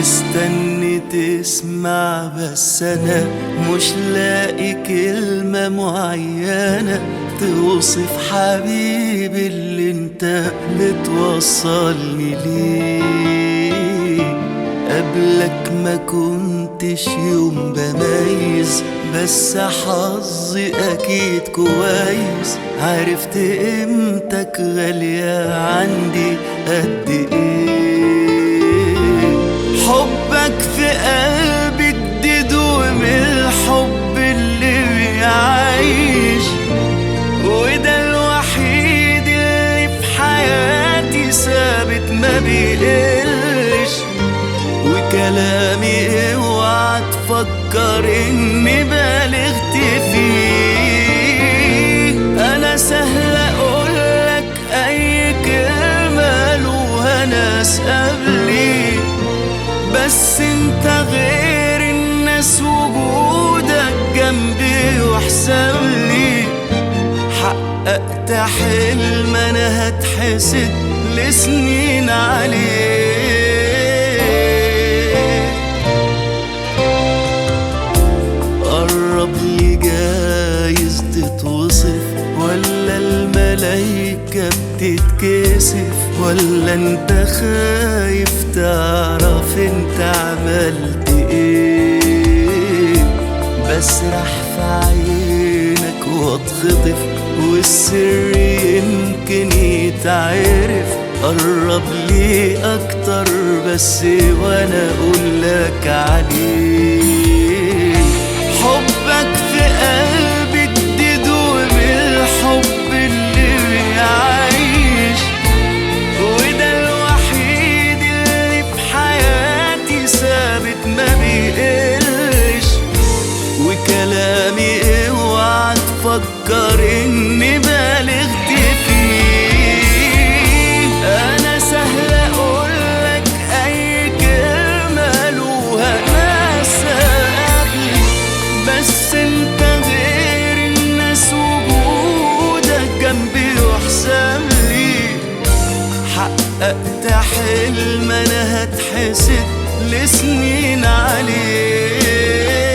مستني تسمع بس انا مش لاقي كلمة معينة توصف حبيبي اللي انت بتوصلني ليه قبلك ما كنتش يوم بميز بس حظي اكيد كويس عرفت قيمتك غالية عندي قد ايه حبك في قلبي جديد ومن الحب اللي بيعيش وده الوحيد اللي في حياتي ثابت ما بيقلش وكلامي اوعى تفكر اني بالغت فيه انا سهل اقولك اي كلمة لوها ناس قبلي بس انت غير الناس وجودك جنبي وحساب لي حققت حلم انا هتحسد لسنين عليه قرب لي جايز تتوصف ولا الملايكة بتتكسف ولا انت خايف تعرف انت عملت ايه بسرح في عينك واتخطف والسر يمكن يتعرف قرب لي اكتر بس وانا اقول لك عليه حبك في قلبي جديد ومن الحب اللي بيعيش وده الوحيد اللي في حياتي ثابت ما بيقلش وكلامي اوعى تفكر اني بالغت فيه انا سهل اقولك اي كلمة لوها ناس قبلي بس انت غير الناس وجودك جنبي وحسام لي حققت حلم انا هتحسد لسنين عليه